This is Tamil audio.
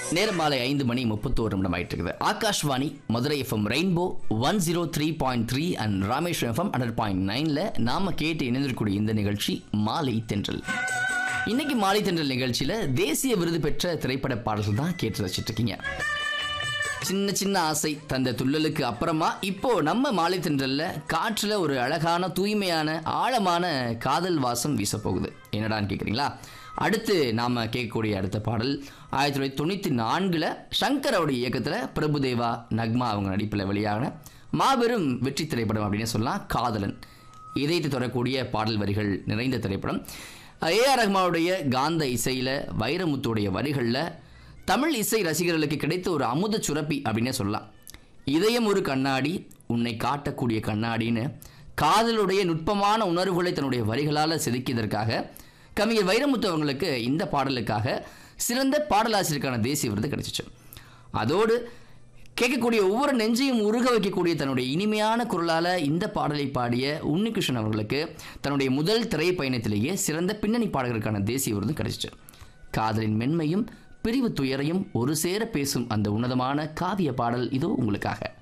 நேரம் மாலை ஐந்து மணி முப்பத்தோரு நிமிடம் ஆயிட்டு இருக்குது Akashvani Madurai FM Rainbow one zero three point three and Rameswaram FM hundred point நைனில் நாம கேட்டு இணைந்திருக்கக்கூடிய இந்த நிகழ்ச்சி மாலை தென்றல் இன்னைக்கு மாலை தென்றல் நிகழ்ச்சியில் தேசிய விருது பெற்ற திரைப்பட பாடல்கள் தான் கேட்டு ரசிச்சிட்டு இருக்கீங்க சின்ன சின்ன ஆசை தந்த துள்ளலுக்கு அப்புறமா இப்போ நம்ம மாலை தென்றல்ல காற்றுல ஒரு அழகான தூய்மையான ஆழமான காதல் வாசம் வீச போகுது என்னடான்னு கேக்குறீங்களா அடுத்து நாம கேட்கக்கூடிய அடுத்த பாடல் ஆயிரத்தி தொள்ளாயிரத்தி தொண்ணூற்றி நான்கில் சங்கரோட இயக்கத்தில் பிரபுதேவா நக்மா அவங்க நடிப்பில் வெளியான மாபெரும் வெற்றி திரைப்படம் அப்படின்னு சொல்லலாம் காதலன் இதயத்தை தொடரக்கூடிய பாடல் வரிகள் நிறைந்த திரைப்படம் ஏஆர் ரஹ்மானுடைய காந்த இசையில் வைரமுத்துடைய வரிகளில் தமிழ் இசை ரசிகர்களுக்கு கிடைத்த ஒரு அமுத சுரப்பி அப்படின்னே சொல்லலாம் இதயம் ஒரு கண்ணாடி உன்னை காட்டக்கூடிய கண்ணாடின்னு காதலுடைய நுட்பமான உணர்வுகளை தன்னுடைய வரிகளால் செதுக்கியதற்காக கவிஞர் வைரமுத்து அவங்களுக்கு இந்த பாடலுக்காக சிறந்த பாடலாசிரியருக்கான தேசிய விருது கிடைச்சிச்சு அதோடு கேட்கக்கூடிய ஒவ்வொரு நெஞ்சையும் உருக வைக்கக்கூடிய தன்னுடைய இனிமையான குரலால் இந்த பாடலை பாடிய உன்னிகிருஷ்ணன் அவர்களுக்கு தன்னுடைய முதல் திரைப்பயணத்திலேயே சிறந்த பின்னணி பாடகருக்கான தேசிய விருது கிடைச்சிச்சு காதலின் மென்மையும் பிரிவு துயரையும் ஒரு சேர பேசும் அந்த உன்னதமான காவிய பாடல் இதோ உங்களுக்காக